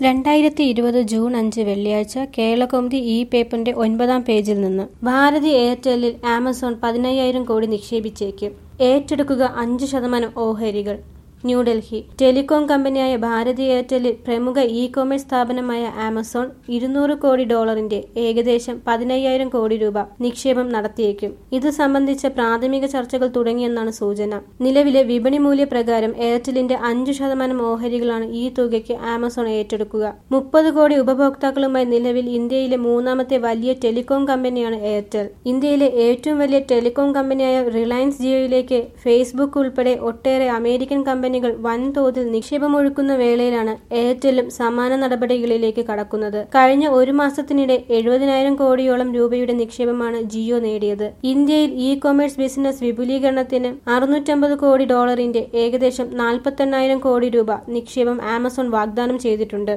രണ്ടായിരത്തി ഇരുപത് ജൂൺ അഞ്ച് വെള്ളിയാഴ്ച കേരളകൗമുദി ഇ പേപ്പറിന്റെ ഒൻപതാം പേജിൽ നിന്ന് ഭാരതി എയർടെല്ലിൽ ആമസോൺ പതിനയ്യായിരം കോടി നിക്ഷേപിച്ചേക്കും ഏറ്റെടുക്കുക അഞ്ച് ശതമാനം ഓഹരികൾ ന്യൂഡൽഹി ടെലികോം കമ്പനിയായ ഭാരതി എയർടെല്ലിൽ പ്രമുഖ ഇ കൊമേഴ്സ് സ്ഥാപനമായ ആമസോൺ ഇരുന്നൂറ് കോടി ഡോളറിന്റെ ഏകദേശം പതിനയ്യായിരം കോടി രൂപ നിക്ഷേപം നടത്തിയേക്കും ഇത് സംബന്ധിച്ച പ്രാഥമിക ചർച്ചകൾ തുടങ്ങിയെന്നാണ് സൂചന നിലവിലെ വിപണി മൂല്യ പ്രകാരം എയർടെല്ലിന്റെ അഞ്ചു ശതമാനം ഓഹരികളാണ് ഈ തുകയ്ക്ക് ആമസോൺ ഏറ്റെടുക്കുക മുപ്പത് കോടി ഉപഭോക്താക്കളുമായി നിലവിൽ ഇന്ത്യയിലെ മൂന്നാമത്തെ വലിയ ടെലികോം കമ്പനിയാണ് എയർടെൽ ഇന്ത്യയിലെ ഏറ്റവും വലിയ ടെലികോം കമ്പനിയായ റിലയൻസ് ജിയോയിലേക്ക് ഫേസ്ബുക്ക് ഉൾപ്പെടെ ഒട്ടേറെ അമേരിക്കൻ കമ്പനികൾ വൻതോതിൽ നിക്ഷേപമൊഴുക്കുന്ന വേളയിലാണ് എയർടെല്ലും സമാന നടപടികളിലേക്ക് കടക്കുന്നത് കഴിഞ്ഞ ഒരു മാസത്തിനിടെ എഴുപതിനായിരം കോടിയോളം രൂപയുടെ നിക്ഷേപമാണ് ജിയോ നേടിയത് ഇന്ത്യയിൽ ഇ കൊമേഴ്സ് ബിസിനസ് വിപുലീകരണത്തിന് അറുന്നൂറ്റമ്പത് കോടി ഡോളറിന്റെ ഏകദേശം നാൽപ്പത്തെണ്ണായിരം കോടി രൂപ നിക്ഷേപം ആമസോൺ വാഗ്ദാനം ചെയ്തിട്ടുണ്ട്